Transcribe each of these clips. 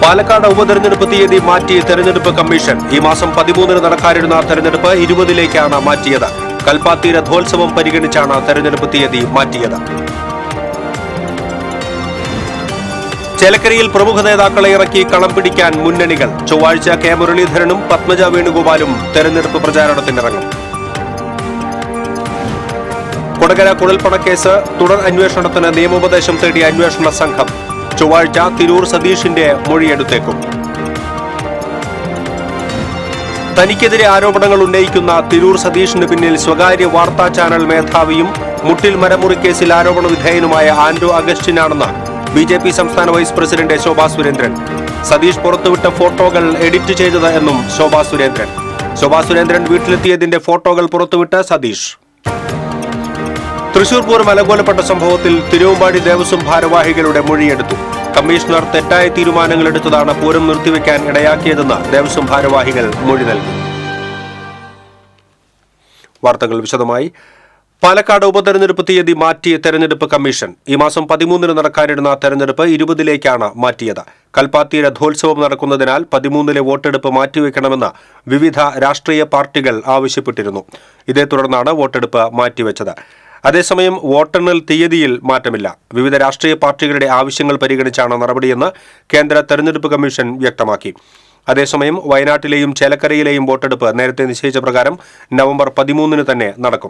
പാലക്കാട് ഉപതെരഞ്ഞെടുപ്പ് തീയതി മാറ്റി തെരഞ്ഞെടുപ്പ് കമ്മീഷൻ ഈ മാസം പതിമൂന്നിന് നടക്കാനിരുന്ന തെരഞ്ഞെടുപ്പ് ഇരുപതിലേക്കാണ് മാറ്റിയത് കൽപ്പാത്തി രഥോത്സവം പരിഗണിച്ചാണ് തെരഞ്ഞെടുപ്പ് തീയതി മാറ്റിയത് ചേലക്കരയിൽ പ്രമുഖ നേതാക്കളെ ഇറക്കി കളം പിടിക്കാൻ മുന്നണികൾ ചൊവ്വാഴ്ച കെ മുരളീധരനും പത്മജ വേണുഗോപാലും തെരഞ്ഞെടുപ്പ് പ്രചാരണത്തിനിറങ്ങും കൊടകര കുഴൽപ്പണക്കേസ് തുടർ അന്വേഷണത്തിന് നിയമോപദേശം തേടിയ അന്വേഷണ സംഘം ചൊവ്വാഴ്ച തിരൂർ സതീഷിന്റെ മൊഴിയെടുത്തേക്കും തനിക്കെതിരെ ആരോപണങ്ങൾ ഉന്നയിക്കുന്ന തിരൂർ സതീഷിന് പിന്നിൽ സ്വകാര്യ വാർത്താ ചാനൽ മേധാവിയും മുട്ടിൽ മരമുറി കേസിൽ ആരോപണ വിധേയനുമായ ആൻഡ്രോ അഗസ്റ്റിനാണെന്ന് ബി ജെ പി സംസ്ഥാന വൈസ് പ്രസിഡന്റ് ശോഭാ സുരേന്ദ്രൻ സതീഷ് പുറത്തുവിട്ട ഫോട്ടോകൾ എഡിറ്റ് ചെയ്തത് എന്നും ശോഭാ സുരേന്ദ്രൻ ശോഭാ സുരേന്ദ്രൻ വീട്ടിലെത്തിയതിന്റെ ഫോട്ടോകൾ പുറത്തുവിട്ട സതീഷ് തൃശൂർ പൂരം അലങ്കോലപ്പെട്ട സംഭവത്തിൽ തിരുവമ്പാടി ദേവസ്വം ഭാരവാഹികളുടെ മൊഴിയെടുത്തു കമ്മീഷണർ തെറ്റായ തീരുമാനങ്ങൾ എടുത്തതാണ് പൂരം നിർത്തിവെക്കാൻ ഇടയാക്കിയതെന്ന് ദേവസ്വം ഭാരവാഹികൾ മൊഴി നൽകി വാർത്തകൾ വിശദമായി പാലക്കാട് ഉപതെരഞ്ഞെടുപ്പ് തീയതി മാറ്റി തെരഞ്ഞെടുപ്പ് കമ്മീഷൻ ഈ മാസം പതിമൂന്നിന് നടക്കാനിരുന്ന തെരഞ്ഞെടുപ്പ് ഇരുപതിലേക്കാണ് മാറ്റിയത് കൽപ്പാത്തി രഥോത്സവം നടക്കുന്നതിനാൽ പതിമൂന്നിലെ വോട്ടെടുപ്പ് മാറ്റിവെക്കണമെന്ന് വിവിധ രാഷ്ട്രീയ പാർട്ടികൾ ആവശ്യപ്പെട്ടിരുന്നു ഇതേ തുടർന്നാണ് വോട്ടെടുപ്പ് മാറ്റിവെച്ചത് അതേസമയം വോട്ടെണ്ണൽ തീയതിയിൽ മാറ്റമില്ല വിവിധ രാഷ്ട്രീയ പാർട്ടികളുടെ ആവശ്യങ്ങൾ പരിഗണിച്ചാണ് നടപടിയെന്ന് കേന്ദ്ര തെരഞ്ഞെടുപ്പ് കമ്മീഷൻ വ്യക്തമാക്കി അതേസമയം വയനാട്ടിലെയും ചേലക്കരയിലെയും വോട്ടെടുപ്പ് നേരത്തെ നിശ്ചയിച്ച പ്രകാരം നവംബർ പതിമൂന്നിന് തന്നെ നടക്കും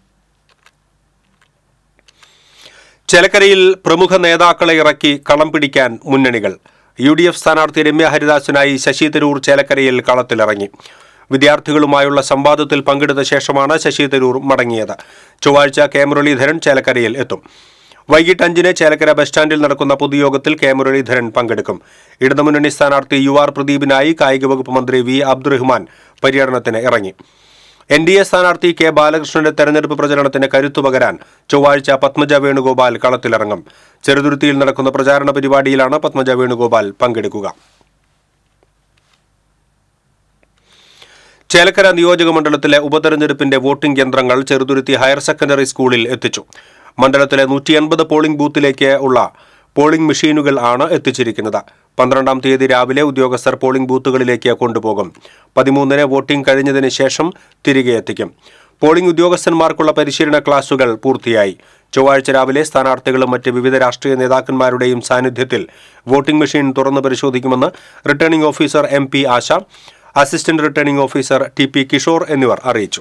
ചേലക്കരയിൽ പ്രമുഖ നേതാക്കളെ ഇറക്കി കളം പിടിക്കാൻ മുന്നണികൾ യു ഡി എഫ് സ്ഥാനാർത്ഥി രമ്യ ഹരിദാസിനായി ശശി തരൂർ ചേലക്കരയിൽ കളത്തിലിറങ്ങി വിദ്യാർത്ഥികളുമായുള്ള സംവാദത്തിൽ പങ്കെടുത്ത ശേഷമാണ് ശശി തരൂർ മടങ്ങിയത് ചൊവ്വാഴ്ച കെ മുരളീധരൻ ചേലക്കരയിൽ എത്തും വൈകിട്ട് അഞ്ചിന് ചേലക്കര ബസ് സ്റ്റാൻഡിൽ നടക്കുന്ന പൊതുയോഗത്തിൽ കെ മുരളീധരൻ പങ്കെടുക്കും ഇടതുമുന്നണി സ്ഥാനാർത്ഥി യു ആർ പ്രദീപിനായി കായിക വകുപ്പ് മന്ത്രി വി അബ്ദുറഹ്മാൻ പര്യടനത്തിന് ഇറങ്ങി എൻ ഡി എ സ്ഥാനാർത്ഥി കെ ബാലകൃഷ്ണന്റെ തെരഞ്ഞെടുപ്പ് പ്രചരണത്തിന് കരുത്തു പകരാൻ ചൊവ്വാഴ്ച പത്മജ വേണുഗോപാൽ കളത്തിലിറങ്ങും ചെറുതുരുത്തിയിൽ നടക്കുന്ന പ്രചാരണ പരിപാടിയിലാണ് പത്മജ വേണുഗോപാൽ പങ്കെടുക്കുക ചേലക്കര നിയോജക മണ്ഡലത്തിലെ ഉപതെരഞ്ഞെടുപ്പിന്റെ വോട്ടിംഗ് യന്ത്രങ്ങൾ ചെറുതുരുത്തി ഹയർ സെക്കൻഡറി സ്കൂളിൽ എത്തിച്ചു മണ്ഡലത്തിലെ നൂറ്റി എൺപത് പോളിംഗ് ബൂത്തിലേക്ക് ഉള്ള പോളിംഗ് മെഷീനുകൾ ആണ് എത്തിച്ചിരിക്കുന്നത് പന്ത്രണ്ടാം തീയതി രാവിലെ ഉദ്യോഗസ്ഥർ പോളിംഗ് ബൂത്തുകളിലേക്ക് കൊണ്ടുപോകും പതിമൂന്നിന് വോട്ടിംഗ് കഴിഞ്ഞതിന് ശേഷം തിരികെ എത്തിക്കും പോളിംഗ് ഉദ്യോഗസ്ഥന്മാർക്കുള്ള പരിശീലന ക്ലാസുകൾ പൂർത്തിയായി ചൊവ്വാഴ്ച രാവിലെ സ്ഥാനാർത്ഥികളും മറ്റ് വിവിധ രാഷ്ട്രീയ നേതാക്കന്മാരുടെയും സാന്നിധ്യത്തിൽ വോട്ടിംഗ് മെഷീൻ തുറന്ന് പരിശോധിക്കുമെന്ന് returning officer M P Asha assistant returning officer T P Kishore എന്നിവർ അറിയിച്ചു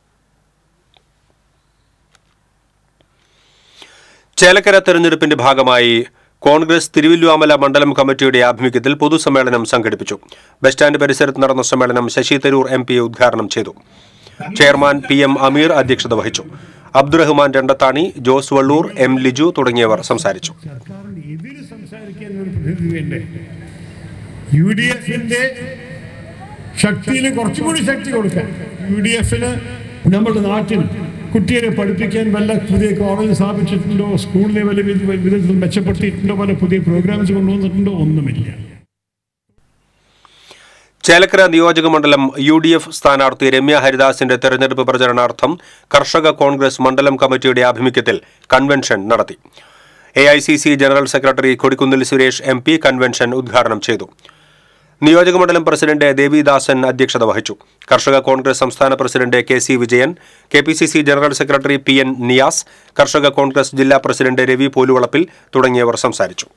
ചേലക്കര തെരഞ്ഞെടുപ്പിന്റെ ഭാഗമായി കോൺഗ്രസ് തിരുവല്ലുവാമല മണ്ഡലം കമ്മിറ്റിയുടെ ആഭിമുഖ്യത്തിൽ പൊതുസമ്മേളനം സംഘടിപ്പിച്ചു ബസ് സ്റ്റാൻഡ് പരിസരത്ത് നടന്ന സമ്മേളനം ശശി തരൂർ എം പി ഉദ്ഘാടനം ചെയ്തു ചെയർമാൻ പി എം അമീർ അധ്യക്ഷത വഹിച്ചു അബ്ദുറഹ്മാൻ രണ്ടത്താണി ജോസ് വള്ളൂർ എം ലിജു തുടങ്ങിയവർ സംസാരിച്ചു സർക്കാരിന് എതിര് സംസാരിക്കാൻ ഒരു പ്രതിനിധി വേണ്ടേ യു ഡി എഫിന്റെ ശക്തിയിൽ കുറച്ചുകൂടി ശക്തി കൊടുക്കാൻ യു ഡി എഫിന് നമ്മുടെ നാട്ടിൽ കുട്ടികളെ പഠിപ്പിക്കാൻ വല്ല പുതിയ കോളേജ് സ്ഥാപിച്ചിട്ടുണ്ടോ സ്കൂൾ ലെവലിൽ വിധത്തിൽ മെച്ചപ്പെടുത്തിയിട്ടുണ്ടോ പല പുതിയ പ്രോഗ്രാംസ് കൊണ്ടുവന്നിട്ടുണ്ടോ ഒന്നുമില്ല ചേലക്കര നിയോജക മണ്ഡലം യു ഡി എഫ് സ്ഥാനാർത്ഥി രമ്യ ഹരിദാസിന്റെ തെരഞ്ഞെടുപ്പ് പ്രചരണാർത്ഥം കർഷക കോൺഗ്രസ് മണ്ഡലം കമ്മിറ്റിയുടെ ആഭിമുഖ്യത്തിൽ കൺവെൻഷൻ നടത്തി A I C C general secretary Kodikunnil Suresh M P convention ഉദ്ഘാടനം ചെയ്തു നിയോജക മണ്ഡലം പ്രസിഡന്റ് ദേവിദാസൻ അധ്യക്ഷത വഹിച്ചു കർഷക കോൺഗ്രസ് സംസ്ഥാന president K C Vijayan K P C C general secretary P N Niyas കർഷക കോൺഗ്രസ് ജില്ലാ പ്രസിഡന്റ് രവി പോലുവളപ്പിൽ തുടങ്ങിയവർ സംസാരിച്ചു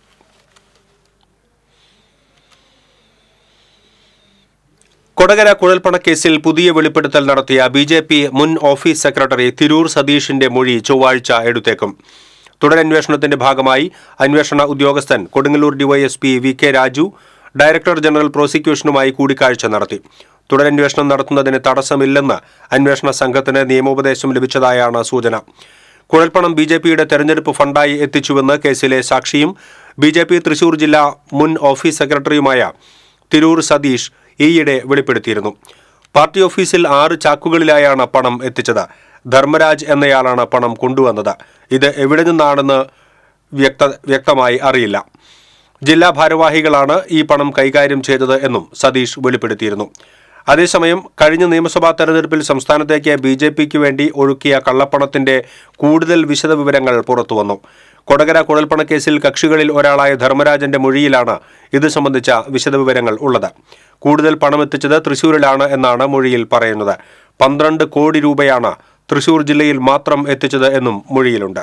കൊടകര കുഴൽപ്പണക്കേസിൽ പുതിയ വെളിപ്പെടുത്തൽ നടത്തിയ ബി ജെ പി മുൻ ഓഫീസ് സെക്രട്ടറി തിരൂർ സതീഷിന്റെ മൊഴി ചൊവ്വാഴ്ച എടുത്തേക്കും തുടരന്വേഷണത്തിന്റെ ഭാഗമായി അന്വേഷണ ഉദ്യോഗസ്ഥൻ Kodungallur DYSP V K Raju director general പ്രോസിക്യൂഷനുമായി കൂടിക്കാഴ്ച നടത്തി തുടരന്വേഷണം നടത്തുന്നതിന് തടസ്സമില്ലെന്ന് അന്വേഷണ സംഘത്തിന് നിയമോപദേശം ലഭിച്ചതായാണ് സൂചന കുഴൽപ്പണം ബി ജെ പിയുടെ തെരഞ്ഞെടുപ്പ് ഫണ്ടായി എത്തിച്ചുവെന്ന് കേസിലെ സാക്ഷിയും ബി ജെ പി തൃശൂർ ജില്ലാ മുൻ ഓഫീസ് സെക്രട്ടറിയുമായ തിരൂർ സതീഷ് ഈയിടെ വെളിപ്പെടുത്തിയിരുന്നു പാർട്ടി ഓഫീസിൽ ആറ് ചാക്കുകളിലായാണ് പണം എത്തിച്ചത് ധർമ്മരാജ് എന്നയാളാണ് പണം കൊണ്ടുവന്നത് ഇത് എവിടെ നിന്നാണെന്ന് വ്യക്ത വ്യക്തമായി അറിയില്ല ജില്ലാ ഭാരവാഹികളാണ് ഈ പണം കൈകാര്യം ചെയ്തത് എന്നും സതീഷ് വെളിപ്പെടുത്തിയിരുന്നു അതേസമയം കഴിഞ്ഞ നിയമസഭാ തെരഞ്ഞെടുപ്പിൽ സംസ്ഥാനത്തേക്ക് ബി ജെ പിക്ക് വേണ്ടി ഒഴുക്കിയ കള്ളപ്പണത്തിന്റെ കൂടുതൽ വിശദവിവരങ്ങൾ പുറത്തുവന്നു കൊടകര കുഴൽപ്പണക്കേസിൽ കക്ഷികളിൽ ഒരാളായ ധർമ്മരാജന്റെ മൊഴിയിലാണ് ഇത് സംബന്ധിച്ച വിശദവിവരങ്ങൾ ഉള്ളത് കൂടുതൽ പണമെത്തിച്ചത് തൃശൂരിലാണ് എന്നാണ് മൊഴിയിൽ പറയുന്നത് പന്ത്രണ്ട് കോടി രൂപയാണ് തൃശൂർ ജില്ലയിൽ മാത്രം എത്തിച്ചത് എന്നും മൊഴിയിലുണ്ട്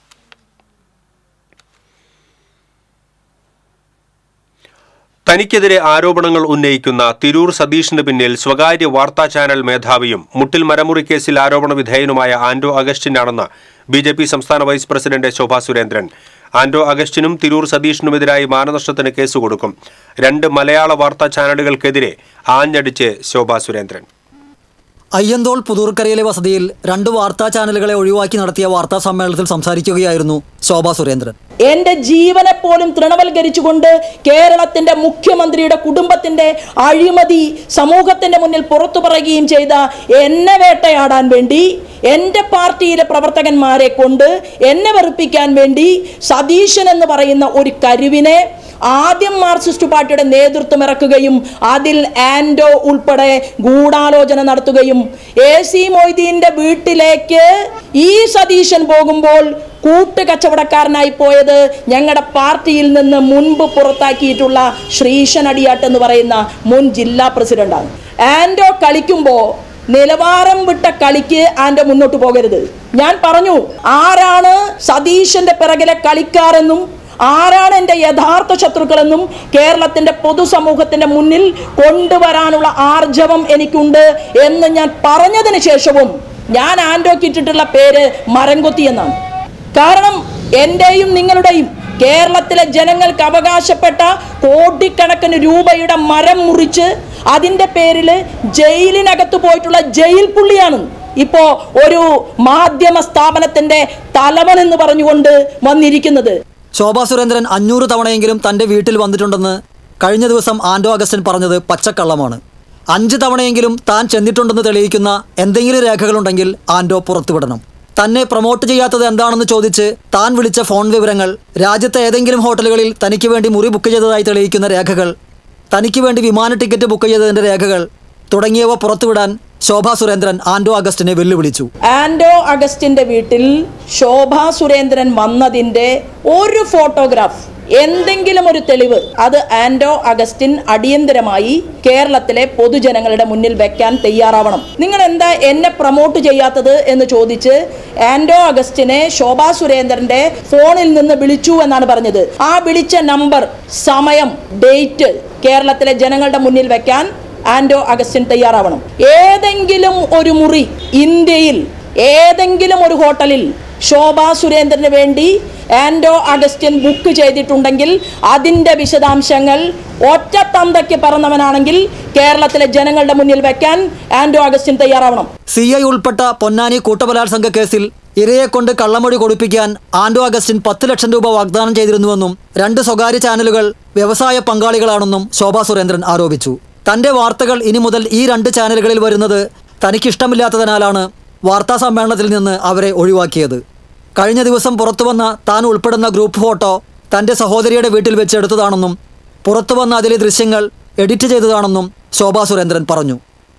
തനിക്കെതിരെ ആരോപണങ്ങൾ ഉന്നയിക്കുന്ന തിരൂർ സതീഷിന് പിന്നിൽ സ്വകാര്യ വാർത്താ ചാനൽ മേധാവിയും മുട്ടിൽ മരമുറി കേസിൽ ആരോപണ വിധേയനുമായ ആന്റോ അഗസ്റ്റിനാണെന്ന് ബി ജെ പി സംസ്ഥാന വൈസ് പ്രസിഡന്റ് ശോഭാ സുരേന്ദ്രൻ ആന്റോ അഗസ്റ്റിനും തിരൂർ സതീഷിനുമെതിരായി മാനനഷ്ടത്തിന് കേസ് കൊടുക്കും രണ്ട് മലയാള വാർത്താ ചാനലുകൾക്കെതിരെ ആഞ്ഞടിച്ച് ശോഭാ സുരേന്ദ്രൻ അയ്യന്തോൾ പുതൂർക്കരയിലെ വസതിയിൽ രണ്ട് വാർത്താ ചാനലുകളെ ഒഴിവാക്കി നടത്തിയ വാർത്താ സമ്മേളനത്തിൽ സംസാരിക്കുകയായിരുന്നു ശോഭാ സുരേന്ദ്രൻ എന്റെ ജീവനെ പോലും തൃണവൽക്കരിച്ചുകൊണ്ട് കേരളത്തിന്റെ മുഖ്യമന്ത്രിയുടെ കുടുംബത്തിന്റെ അഴിമതി സമൂഹത്തിന്റെ മുന്നിൽ പുറത്തു പറയുകയും ചെയ്ത എന്നെ വേട്ടയാടാൻ വേണ്ടി എൻ്റെ പാർട്ടിയിലെ പ്രവർത്തകന്മാരെ കൊണ്ട് എന്നെ വെറുപ്പിക്കാൻ വേണ്ടി സതീശൻ എന്ന് പറയുന്ന ഒരു കരുവിനെ ആദ്യം മാർക്സിസ്റ്റ് പാർട്ടിയുടെ നേതൃത്വം ഇറക്കുകയും അതിൽ ആൻഡോ ഉൾപ്പെടെ ഗൂഢാലോചന നടത്തുകയും എ സി മൊയ്തീന്റെ വീട്ടിലേക്ക് ഈ സതീശൻ പോകുമ്പോൾ കൂട്ടുകച്ചവടക്കാരനായി പോയത് ഞങ്ങളുടെ പാർട്ടിയിൽ നിന്ന് മുൻപ് പുറത്താക്കിയിട്ടുള്ള ശ്രീശൻ അടിയാട്ട് എന്ന് പറയുന്ന മുൻ ജില്ലാ പ്രസിഡന്റാണ് ആൻഡോ കളിക്കുമ്പോൾ നിലവാരം വിട്ട കളിക്ക് ആൻഡോ മുന്നോട്ട് പോകരുത് ഞാൻ പറഞ്ഞു ആരാണ് സതീശന്റെ പിറകിലെ കളിക്കാരെന്നും ആരാണ് എൻ്റെ യഥാർത്ഥ ശത്രുക്കളെന്നും കേരളത്തിന്റെ പൊതുസമൂഹത്തിന്റെ മുന്നിൽ കൊണ്ടുവരാനുള്ള ആർജവം എനിക്കുണ്ട് എന്ന് ഞാൻ പറഞ്ഞതിന് ശേഷവും ഞാൻ ആൻഡോക്ക് ഇട്ടിട്ടുള്ള പേര് മരംകൊത്തി എന്നാണ് കാരണം എൻ്റെയും നിങ്ങളുടെയും കേരളത്തിലെ ജനങ്ങൾക്ക് അവകാശപ്പെട്ട കോടിക്കണക്കിന് രൂപയുടെ മരം മുറിച്ച് അതിൻ്റെ പേരിൽ ജയിലിനകത്ത് പോയിട്ടുള്ള ജയിൽ പുള്ളിയാണ് ഇപ്പോ ഒരു മാധ്യമ സ്ഥാപനത്തിന്റെ തലവൻ എന്ന് പറഞ്ഞുകൊണ്ട് വന്നിരിക്കുന്നത് ശോഭാ സുരേന്ദ്രൻ അഞ്ഞൂറ് തവണയെങ്കിലും തന്റെ വീട്ടിൽ വന്നിട്ടുണ്ടെന്ന് കഴിഞ്ഞ ദിവസം ആന്റോ അഗസ്റ്റിൻ പറഞ്ഞത് പച്ചക്കള്ളമാണ് അഞ്ച് തവണയെങ്കിലും താൻ ചെന്നിട്ടുണ്ടെന്ന് തെളിയിക്കുന്ന എന്തെങ്കിലും രേഖകളുണ്ടെങ്കിൽ ആന്റോ പുറത്തുവിടണം തന്നെ പ്രൊമോട്ട് ചെയ്യാത്തത് എന്താണെന്ന് ചോദിച്ച് താൻ വിളിച്ച ഫോൺ വിവരങ്ങൾ രാജ്യത്തെ ഏതെങ്കിലും ഹോട്ടലുകളിൽ തനിക്ക് വേണ്ടി മുറി ബുക്ക് ചെയ്തതായി തെളിയിക്കുന്ന രേഖകൾ തനിക്ക് വേണ്ടി വിമാന ടിക്കറ്റ് ബുക്ക് ചെയ്തതിന്റെ രേഖകൾ തുടങ്ങിയവ പുറത്തുവിടാൻ ശോഭാ സുരേന്ദ്രൻ ആന്റോ അഗസ്റ്റിനെ വെല്ലുവിളിച്ചു ആൻഡോ അഗസ്റ്റിന്റെ വീട്ടിൽ ശോഭാ സുരേന്ദ്രൻ വന്നതിന്റെ ഒരു ഫോട്ടോഗ്രാഫ് എന്തെങ്കിലും ഒരു തെളിവ് അത് ആൻഡോ അഗസ്റ്റിൻ അടിയന്തരമായി കേരളത്തിലെ പൊതുജനങ്ങളുടെ മുന്നിൽ വെക്കാൻ തയ്യാറാവണം നിങ്ങൾ എന്താ എന്നെ പ്രൊമോട്ട് ചെയ്യാത്തത് എന്ന് ചോദിച്ച് ആൻഡോ അഗസ്റ്റിനെ ശോഭാ സുരേന്ദ്രന്റെ ഫോണിൽ നിന്ന് വിളിച്ചു എന്നാണ് പറഞ്ഞത് ആ വിളിച്ച നമ്പർ സമയം ഡേറ്റ് കേരളത്തിലെ ജനങ്ങളുടെ മുന്നിൽ വെക്കാൻ ആൻഡോ അഗസ്റ്റിൻ തയ്യാറാവണം ഏതെങ്കിലും ഒരു മുറി ഇന്ത്യയിൽ ഏതെങ്കിലും ഒരു ഹോട്ടലിൽ ശോഭാ സുരേന്ദ്രന് വേണ്ടി ആൻഡോ അഗസ്റ്റിൻ ബുക്ക് ചെയ്തിട്ടുണ്ടെങ്കിൽ അതിൻ്റെ വിശദാംശങ്ങൾ ഒറ്റ തന്തയ്ക്ക് പറന്നവനാണെങ്കിൽ കേരളത്തിലെ ജനങ്ങളുടെ മുന്നിൽ വെക്കാൻ ആൻഡോ അഗസ്റ്റിൻ തയ്യാറാവണം സി ഐ ഉൾപ്പെട്ട പൊന്നാനി കൂട്ടബലാത്സംഗ കേസിൽ ഇരയെ കൊണ്ട് കള്ളമൊഴി കൊടുപ്പിക്കാൻ ആന്റോ അഗസ്റ്റിൻ പത്ത് ലക്ഷം രൂപ വാഗ്ദാനം ചെയ്തിരുന്നുവെന്നും രണ്ട് സ്വകാര്യ ചാനലുകൾ വ്യവസായ പങ്കാളികളാണെന്നും ശോഭാ സുരേന്ദ്രൻ ആരോപിച്ചു തന്റെ വാർത്തകൾ ഇനി മുതൽ ഈ രണ്ട് ചാനലുകളിൽ വരുന്നത് തനിക്കിഷ്ടമില്ലാത്തതിനാലാണ് വാർത്താ സമ്മേളനത്തിൽ നിന്ന് അവരെ ഒഴിവാക്കിയത് കഴിഞ്ഞ ദിവസം പുറത്തുവന്ന താൻ ഉൾപ്പെടുന്ന ഗ്രൂപ്പ് ഫോട്ടോ തന്റെ സഹോദരിയുടെ വീട്ടിൽ വെച്ച് എടുത്തതാണെന്നും പുറത്തുവന്ന അതിലെ ദൃശ്യങ്ങൾ എഡിറ്റ് ചെയ്തതാണെന്നും ശോഭാ സുരേന്ദ്രൻ പറഞ്ഞു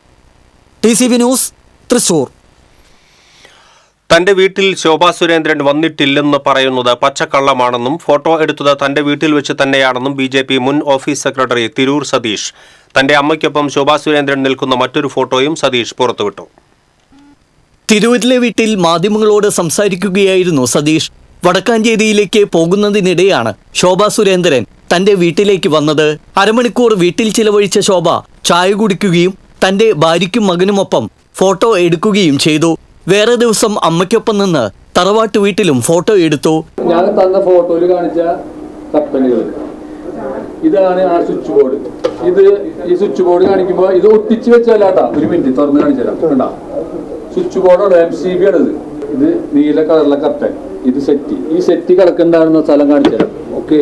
T C V news Thrissur തന്റെ വീട്ടിൽ ശോഭാ സുരേന്ദ്രൻ വന്നിട്ടില്ലെന്ന് പറയുന്നത് പച്ചക്കള്ളമാണെന്നും ഫോട്ടോ എടുത്തത് തന്റെ വീട്ടിൽ വെച്ച് തന്നെയാണെന്നും ബി ജെ പി മുൻ ഓഫീസ് സെക്രട്ടറി തിരൂർ സതീഷ് തന്റെ അമ്മയ്ക്കൊപ്പം ശോഭാ സുരേന്ദ്രൻ നിൽക്കുന്ന മറ്റൊരു ഫോട്ടോയും സതീഷ് പുറത്തുവിട്ടു തിരൂരിലെ വീട്ടിൽ മാധ്യമങ്ങളോട് സംസാരിക്കുകയായിരുന്നു സതീഷ് വടക്കാഞ്ചേരിയിലേക്ക് പോകുന്നതിനിടെയാണ് ശോഭ സുരേന്ദ്രൻ തന്റെ വീട്ടിലേക്ക് വന്നത് അരമണിക്കൂർ വീട്ടിൽ ചിലവഴിച്ച ശോഭ ചായ കുടിക്കുകയും തന്റെ ഭാര്യയ്ക്കും മകനുമൊപ്പം ഫോട്ടോ എടുക്കുകയും ചെയ്തു വേറെ ദിവസം അമ്മയ്ക്കൊപ്പം നിന്ന് തറവാട്ട് വീട്ടിലും ഫോട്ടോ എടുത്തു ഞാൻ തന്ന ഫോട്ടോയിൽ കാണിച്ച കപ്പലുകൾ ഇതാണ് ആ സ്വിച്ച് ബോർഡ് ഇത് ഈ സ്വിച്ച് ബോർഡ് കാണിക്കുമ്പോൾ ഇത് ഒട്ടിച്ച് വെച്ചാലാട്ടാ ഒരു മിനിറ്റ് തുറന്ന് കാണിച്ചുതരാം കണ്ടാ സ്വിച്ച് ബോർഡാണ് എം സി ബി ആണ് ഇത് ഇത് നീല കളറിലെ കർട്ടൻ ഇത് സെറ്റി ഈ സെറ്റി കിടക്കണ്ടാണെന്ന സ്ഥലം കാണിച്ചുതരാം ഓക്കെ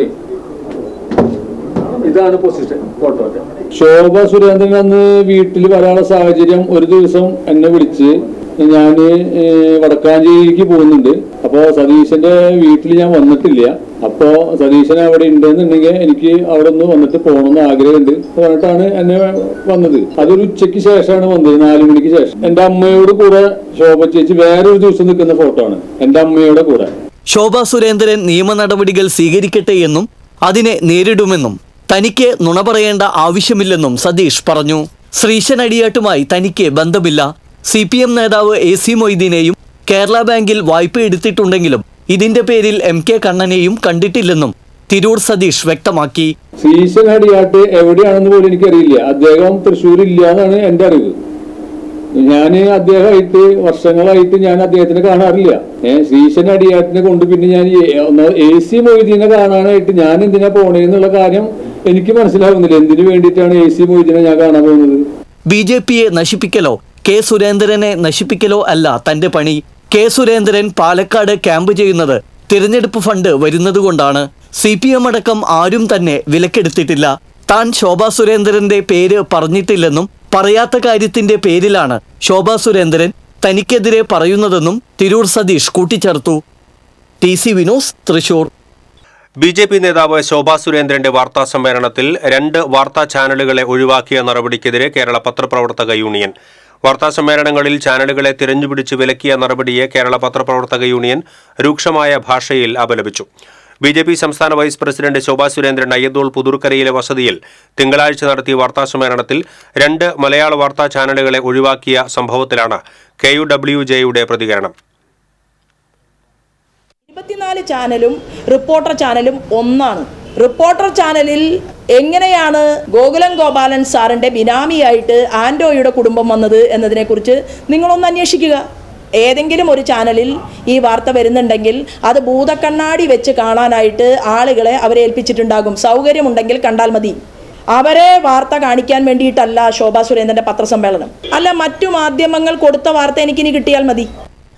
ഇതാണ് പൊസിഷൻ ഫോട്ടോന്റെ ശോഭ സുരേന്ദ്രൻ അന്ന് വീട്ടിൽ വരാനുള്ള സാഹചര്യം ഒരു ദിവസം എന്നെ വിളിച്ച് ഞാൻ വടക്കാഞ്ചേരിക്ക് പോകുന്നുണ്ട് അപ്പോ സതീശന്റെ വീട്ടിൽ ഞാൻ വന്നിട്ടില്ല അപ്പോ സതീശൻ അവിടെ ഉണ്ടെന്നുണ്ടെങ്കിൽ എനിക്ക് അവിടെ ഒന്ന് വന്നിട്ട് പോകണമെന്ന് ആഗ്രഹമുണ്ട് പറഞ്ഞിട്ടാണ് എന്നെ വന്നത് അതൊരു ഉച്ചയ്ക്ക് ശേഷമാണ് വന്നത് നാലു മണിക്ക് ശേഷം എന്റെ അമ്മയോട് കൂടെ ശോഭ ചേച്ചി വേറൊരു ദിവസം നിൽക്കുന്ന ഫോട്ടോ ആണ് എന്റെ അമ്മയുടെ കൂടെ ശോഭാ സുരേന്ദ്രൻ നിയമ നടപടികൾ സ്വീകരിക്കട്ടെ എന്നും അതിനെ നേരിടുമെന്നും തനിക്ക് നുണ പറയേണ്ട ആവശ്യമില്ലെന്നും സതീഷ് പറഞ്ഞു ശ്രീശൻ അടിയാട്ടുമായി തനിക്ക് ബന്ധമില്ല സി പി എം നേതാവ് എ സി മൊയ്തീനെയും കേരള ബാങ്കിൽ വായ്പ എടുത്തിട്ടുണ്ടെങ്കിലും ഇതിന്റെ പേരിൽ എം കെ കണ്ണനെയും കണ്ടിട്ടില്ലെന്നും തിരൂർ സതീഷ് വ്യക്തമാക്കി ശ്രീശൻ അടിയാട്ട് എവിടെയാണെന്ന് പോലും എനിക്കറിയില്ല അദ്ദേഹം തൃശ്ശൂർ ഇല്ല എന്നാണ് എന്റെ അറിവ് ഞാൻ അദ്ദേഹമായിട്ട് വർഷങ്ങളായിട്ട് ഞാൻ അദ്ദേഹത്തിനെ കാണാറില്ല ഏഹ് ശ്രീശൻ അടിയാട്ടിനെ കൊണ്ട് പിന്നെ ഞാൻ എ സി മൊയ്തീനെ കാണാനായിട്ട് ഞാൻ എന്തിനാ പോണേന്നുള്ള കാര്യം എനിക്ക് മനസ്സിലാവുന്നില്ല എന്തിനു വേണ്ടിയിട്ടാണ് എ സി മൊയ്തീനെ ഞാൻ കാണാൻ പോകുന്നത് ബി ജെ പിയെ നശിപ്പിക്കലോ കെ സുരേന്ദ്രനെ നശിപ്പിക്കലോ അല്ല തന്റെ പണി കെ സുരേന്ദ്രൻ പാലക്കാട് ക്യാമ്പ് ചെയ്യുന്നത് തിരഞ്ഞെടുപ്പ് ഫണ്ട് വരുന്നതുകൊണ്ടാണ് സി പി എം അടക്കം ആരും തന്നെ വിലക്കെടുത്തിട്ടില്ല താൻ ശോഭാ സുരേന്ദ്രന്റെ പേര് പറഞ്ഞിട്ടില്ലെന്നും പറയാത്ത കാര്യത്തിന്റെ പേരിലാണ് ശോഭാ സുരേന്ദ്രൻ തനിക്കെതിരെ പറയുന്നതെന്നും തിരൂർ സതീഷ് കൂട്ടിച്ചേർത്തു T C Vinos Thrissur B J P നേതാവ് ശോഭാ സുരേന്ദ്രന്റെ വാർത്താ സമ്മേളനത്തിൽ രണ്ട് വാർത്താ ചാനലുകളെ ഒഴിവാക്കിയ നടപടിക്കെതിരെ കേരള പത്രപ്രവർത്തക യൂണിയൻ വാർത്താ സമ്മേളനങ്ങളിൽ ചാനലുകളെ തിരഞ്ഞുപിടിച്ച് വിലക്കിയ നടപടിയെ കേരള പത്രപ്രവർത്തക യൂണിയൻ രൂക്ഷമായ ഭാഷയിൽ അപലപിച്ചു ബി ജെ പി സംസ്ഥാന വൈസ് പ്രസിഡന്റ് ശോഭാ സുരേന്ദ്രൻ അയ്യന്തോൾ പുതുർക്കരയിലെ വസതിയിൽ തിങ്കളാഴ്ച നടത്തിയ വാർത്താ സമ്മേളനത്തിൽ രണ്ട് മലയാള വാർത്താ ചാനലുകളെ ഒഴിവാക്കിയ സംഭവത്തിലാണ് കെ യു ഡബ്ല്യു ജെയുടെ പ്രതികരണം ഇരുപത്തിനാല് ചാനലും റിപ്പോർട്ടർ ചാനലും ഒന്നാണ് റിപ്പോർട്ടർ ചാനലിൽ എങ്ങനെയാണ് ഗോകുലം ഗോപാലൻ സാറിൻ്റെ ബിനാമിയായിട്ട് ആൻഡോയുടെ കുടുംബം വന്നത് എന്നതിനെക്കുറിച്ച് നിങ്ങളൊന്ന് അന്വേഷിക്കുക ഏതെങ്കിലും ഒരു ചാനലിൽ ഈ വാർത്ത വരുന്നുണ്ടെങ്കിൽ അത് ഭൂതക്കണ്ണാടി വെച്ച് കാണാനായിട്ട് ആളുകളെ അവരെ ഏൽപ്പിച്ചിട്ടുണ്ടാകും സൗകര്യമുണ്ടെങ്കിൽ കണ്ടാൽ മതി അവരെ വാർത്ത കാണിക്കാൻ വേണ്ടിയിട്ടല്ല ശോഭാ സുരേന്ദ്രന്റെ പത്രസമ്മേളനം അല്ല മറ്റു മാധ്യമങ്ങൾ കൊടുത്ത വാർത്ത എനിക്കിനി കിട്ടിയാൽ മതി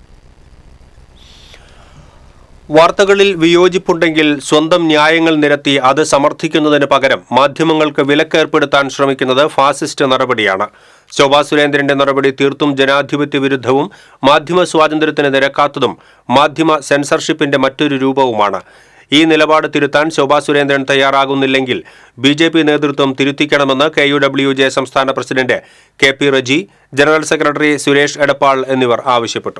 വാർത്തകളിൽ വിയോജിപ്പുണ്ടെങ്കിൽ സ്വന്തം ന്യായങ്ങൾ നിരത്തി അത് സമർത്ഥിക്കുന്നതിന് പകരം മാധ്യമങ്ങൾക്ക് വിലക്കേർപ്പെടുത്താൻ ശ്രമിക്കുന്നത് ഫാസിസ്റ്റ് നടപടിയാണ് ശോഭാ സുരേന്ദ്രന്റെ നടപടി തീർത്തും ജനാധിപത്യ വിരുദ്ധവും മാധ്യമ സ്വാതന്ത്ര്യത്തിന് നിരക്കാത്തതും മാധ്യമ സെൻസർഷിപ്പിന്റെ മറ്റൊരു രൂപവുമാണ് ഈ നിലപാട് തിരുത്താൻ ശോഭാ സുരേന്ദ്രൻ തയ്യാറാകുന്നില്ലെങ്കിൽ ബി ജെ പി നേതൃത്വം തിരുത്തിക്കണമെന്ന് കെ യു ഡബ്ല്യു ജെ സംസ്ഥാന president K P Reji general secretary Suresh Edappal എന്നിവർ ആവശ്യപ്പെട്ടു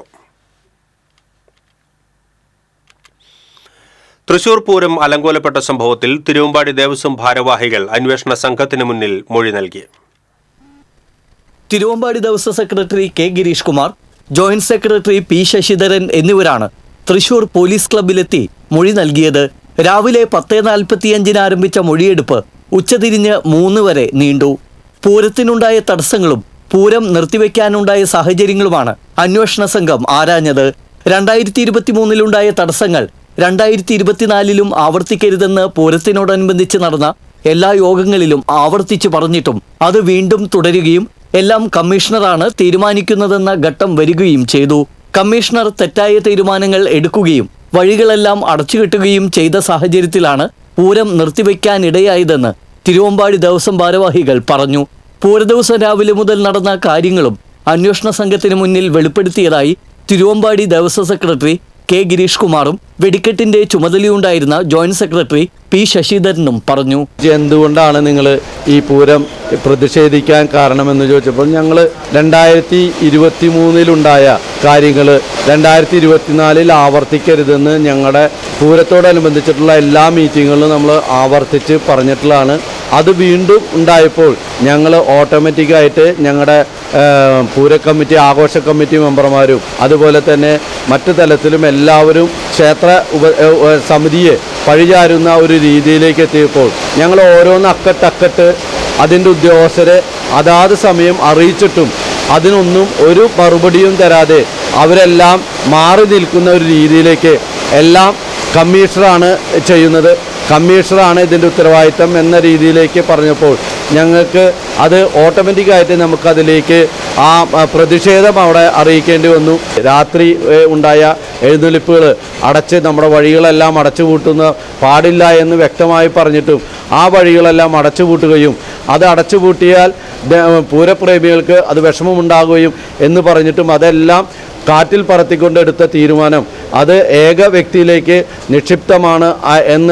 തൃശൂർ പൂരം അലങ്കോലപ്പെട്ട സംഭവത്തിൽ തിരുവമ്പാടി ദേവസ്വം ഭാരവാഹികൾ അന്വേഷണ സംഘത്തിന് മുന്നിൽ മൊഴി നൽകി Thiruvambadi Devaswom secretary K Gireesh Kumar joint secretary P Sasidharan എന്നിവരാണ് തൃശൂർ പോലീസ് ക്ലബിലെത്തി മൊഴി നൽകിയത് രാവിലെ പത്ത് നാൽപ്പത്തിയഞ്ചിന് ആരംഭിച്ച മൊഴിയെടുപ്പ് ഉച്ചതിരിഞ്ഞ് മൂന്ന് വരെ നീണ്ടു പൂരത്തിനുണ്ടായ തടസ്സങ്ങളും പൂരം നിർത്തിവെക്കാനുണ്ടായ സാഹചര്യങ്ങളുമാണ് അന്വേഷണ സംഘം ആരാഞ്ഞത് രണ്ടായിരത്തി ഇരുപത്തി മൂന്നിലുണ്ടായ തടസ്സങ്ങൾ രണ്ടായിരത്തി ഇരുപത്തിനാലിലും ആവർത്തിക്കരുതെന്ന് പൂരത്തിനോടനുബന്ധിച്ച് നടന്ന എല്ലാ യോഗങ്ങളിലും ആവർത്തിച്ചു പറഞ്ഞിട്ടും അത് വീണ്ടും തുടരുകയും എല്ലാം കമ്മീഷണറാണ് തീരുമാനിക്കുന്നതെന്ന ഘട്ടം വരികയും ചെയ്തു കമ്മീഷണർ തെറ്റായ തീരുമാനങ്ങൾ എടുക്കുകയും വഴികളെല്ലാം അടച്ചുകെട്ടുകയും ചെയ്ത സാഹചര്യത്തിലാണ് പൂരം നിർത്തിവെക്കാനിടയായതെന്ന് തിരുവമ്പാടി ദേവസ്വം ഭാരവാഹികൾ പറഞ്ഞു പൂരദിവസം രാവിലെ മുതൽ നടന്ന കാര്യങ്ങളും അന്വേഷണ സംഘത്തിന് മുന്നിൽ വെളിപ്പെടുത്തിയതായി തിരുവമ്പാടി ദേവസ്വം സെക്രട്ടറി കെ ഗിരീഷ് കുമാറും വെടിക്കെട്ടിന്റെ ചുമതലയുണ്ടായിരുന്ന ജോയിന്റ് സെക്രട്ടറി പി ശശിധരനും പറഞ്ഞു എന്തുകൊണ്ടാണ് നിങ്ങൾ ഈ പൂരം പ്രതിഷേധിക്കാൻ കാരണമെന്ന് ചോദിച്ചപ്പോൾ ഞങ്ങൾ രണ്ടായിരത്തി ഇരുപത്തി മൂന്നിലുണ്ടായ കാര്യങ്ങൾ രണ്ടായിരത്തി ഇരുപത്തിനാലിൽ ആവർത്തിക്കരുതെന്ന് ഞങ്ങളുടെ പൂരത്തോടനുബന്ധിച്ചിട്ടുള്ള എല്ലാ മീറ്റിങ്ങുകളിലും നമ്മൾ ആവർത്തിച്ച് പറഞ്ഞിട്ടുള്ളതാണ് അത് വീണ്ടും ഉണ്ടായപ്പോൾ ഞങ്ങൾ ഓട്ടോമാറ്റിക്കായിട്ട് ഞങ്ങളുടെ പൂര കമ്മിറ്റി ആഘോഷ കമ്മിറ്റി മെമ്പർമാരും അതുപോലെ തന്നെ മറ്റു തലത്തിലും എല്ലാവരും ക്ഷേത്ര ഉപ ഏഹ് ഏഹ് സമിതിയെ പഴിചാരുന്ന ഒരു രീതിയിലേക്ക് എത്തിയപ്പോൾ ഞങ്ങൾ ഓരോന്ന് അക്കട്ടക്കട്ട് അതിൻ്റെ ഉദ്യോഗസ്ഥരെ അതാത് സമയം അറിയിച്ചിട്ടും അതിനൊന്നും ഒരു മറുപടിയും തരാതെ അവരെല്ലാം മാറി നിൽക്കുന്ന ഒരു രീതിയിലേക്ക് എല്ലാം കമ്മീഷണറാണ് ചെയ്യുന്നത് കമ്മീഷണറാണ് ഇതിൻ്റെ ഉത്തരവാദിത്തം എന്ന രീതിയിലേക്ക് പറഞ്ഞപ്പോൾ ഞങ്ങൾക്ക് അത് ഓട്ടോമാറ്റിക്കായിട്ട് നമുക്കതിലേക്ക് ആ ആ, പ്രതിഷേധം അവിടെ അറിയിക്കേണ്ടി വന്നു രാത്രി ഏ, ഉണ്ടായ എഴുന്നള്ളിപ്പുകൾ അടച്ച് നമ്മുടെ വഴികളെല്ലാം അടച്ചു പൂട്ടുന്ന പാടില്ല എന്ന് വ്യക്തമായി പറഞ്ഞിട്ടും ആ വഴികളെല്ലാം അടച്ചു പൂട്ടുകയും അത് അടച്ചു പൂട്ടിയാൽ ദ- പൂരപ്രേമികൾക്ക് അത് വിഷമമുണ്ടാകുകയും എന്ന് പറഞ്ഞിട്ടും അതെല്ലാം കാറ്റിൽ പറത്തിക്കൊണ്ട് എടുത്ത തീരുമാനം അത് ഏക വ്യക്തിയിലേക്ക് നിക്ഷിപ്തമാണ് ആ- എന്ന്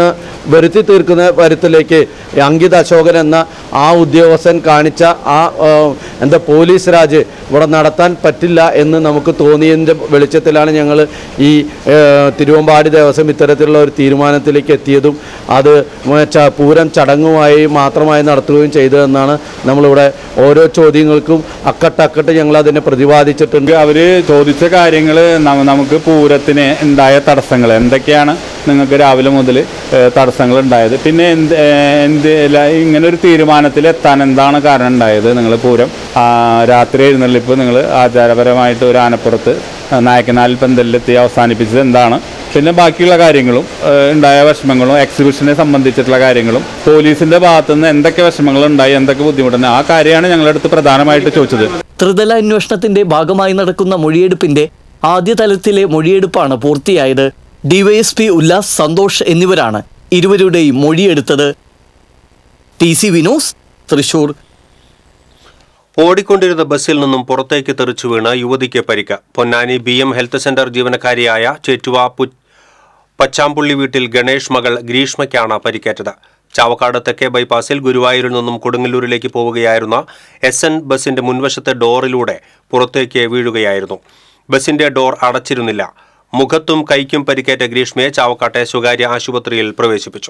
വരുത്തി തീർക്കുന്ന തരത്തിലേക്ക് അങ്കിത് അശോകൻ എന്ന ആ ഉദ്യോഗസ്ഥൻ കാണിച്ച ആ ആ, എന്താ പോലീസ് രാജ് ഇവിടെ നടത്താൻ പറ്റില്ല എന്ന് നമുക്ക് തോന്നിയതിൻ്റെ വെളിച്ചത്തിലാണ് ഞങ്ങൾ ഈ ഏ, തിരുവമ്പാടി ദേവസ്വം ഇത്തരത്തിലുള്ള ഒരു തീരുമാനത്തിലേക്ക് എത്തിയതും അത് ച- പൂരം ചടങ്ങുമായി മാത്രമായി നടത്തുകയും ചെയ്തതെന്നാണ് നമ്മളിവിടെ ഓരോ ചോദ്യങ്ങൾക്കും അക്കട്ടക്കട്ട് ഞങ്ങൾ അതിനെ പ്രതിപാദിച്ചിട്ടുണ്ട് അവര് ചോദിച്ച കാര്യങ്ങൾ നമുക്ക് പൂരത്തിന് ഉണ്ടായ തടസ്സങ്ങൾ എന്തൊക്കെയാണ് നിങ്ങൾക്ക് രാവിലെ മുതൽ തടസ്സങ്ങൾ ഉണ്ടായത് പിന്നെ എന്ത് ഏഹ്, എന്ത് ല- ഇങ്ങനെ ഒരു തീരുമാനത്തിൽ എത്താൻ എന്താണ് കാരണം ഉണ്ടായത് നിങ്ങൾ പൂരം ആ, രാത്രി എഴുന്നള്ളിപ്പ് നിങ്ങൾ ആചാരപരമായിട്ട് ഒരു ആനപ്പുറത്ത് നായക്കനാലിൽ പന്തലിലെത്തി അവസാനിപ്പിച്ചത് എന്താണ് പിന്നെ ബാക്കിയുള്ള കാര്യങ്ങളും ഏഹ്, ഉണ്ടായ വിഷമങ്ങളും എക്സിബിഷനെ സംബന്ധിച്ചിട്ടുള്ള കാര്യങ്ങളും പോലീസിന്റെ ഭാഗത്തുനിന്ന് എന്തൊക്കെ വിഷമങ്ങൾ ഉണ്ടായി എന്തൊക്കെ ബുദ്ധിമുട്ടുണ്ട് ആ കാര്യമാണ് ഞങ്ങളുടെ അടുത്ത് പ്രധാനമായിട്ട് ചോദിച്ചത് ത്രിതല അന്വേഷണത്തിന്റെ ഭാഗമായി നടക്കുന്ന മൊഴിയെടുപ്പിന്റെ ആദ്യ തലത്തിലെ മൊഴിയെടുപ്പാണ് പൂർത്തിയായത് ഡിവൈഎസ്പി ഉല്ലാസ് സന്തോഷ് എന്നിവരാണ് ഇരുവരുടെയും മൊഴിയെടുത്തത് ടി സി വിനോസ് തൃശൂർ ഓടിക്കൊണ്ടിരുന്ന ബസ്സിൽ നിന്നും പുറത്തേക്ക് തെറിച്ചു വീണ് യുവതിക്ക് പരിക്ക് Ponnani B M health centre ജീവനക്കാരിയായ ചേറ്റുവ പു പച്ചാമ്പുള്ളി വീട്ടിൽ ഗണേഷ് മകൾ ഗ്രീഷ്മയ്ക്കാണ് പരിക്കേറ്റത് ചാവക്കാട് തെക്കേ ബൈപ്പാസിൽ ഗുരുവായൂരിൽ നിന്നും കൊടുങ്ങല്ലൂരിലേക്ക് പോവുകയായിരുന്ന എസ് എൻ ബസിന്റെ മുൻവശത്തെ ഡോറിലൂടെ പുറത്തേക്ക് വീഴുകയായിരുന്നു ബസിന്റെ ഡോർ അടച്ചിരുന്നില്ല മുഖത്തും കൈക്കും പരിക്കേറ്റ ഗ്രീഷ്മയെ ചാവക്കാട്ടെ സ്വകാര്യ ആശുപത്രിയിൽ പ്രവേശിപ്പിച്ചു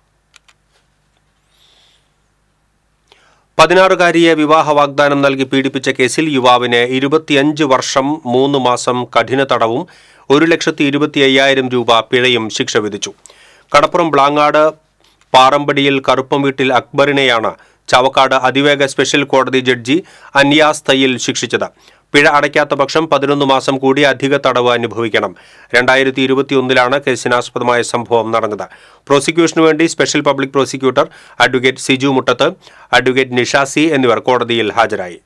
പതിനാറുകാരിയെ വിവാഹ വാഗ്ദാനം നൽകി പീഡിപ്പിച്ച കേസിൽ യുവാവിന് ഇരുപത്തിയഞ്ച് വർഷം മൂന്ന് മാസം കഠിന തടവും ഒരു ലക്ഷത്തി ഇരുപത്തി അയ്യായിരം രൂപ പിഴയും ശിക്ഷ വിധിച്ചു കടപ്പുറം ബ്ലാങ്ങാട് പാറമ്പടിയിൽ കറുപ്പം വീട്ടിൽ അക്ബറിനെയാണ് ചാവക്കാട് അതിവേഗ സ്പെഷ്യൽ കോടതി ജഡ്ജി അന്യാസ് തയ്യിൽ ശിക്ഷിച്ചത് പിഴ അടയ്ക്കാത്ത പക്ഷം പതിനൊന്ന് മാസം കൂടി അധിക തടവ് അനുഭവിക്കണം രണ്ടായിരത്തി ഇരുപത്തിയൊന്നിലാണ് കേസിനാസ്പദമായ സംഭവം നടന്നത് പ്രോസിക്യൂഷനു വേണ്ടി special public prosecutor advocate Siju Muttath advocate നിഷാസി എന്നിവർ കോടതിയിൽ ഹാജരായി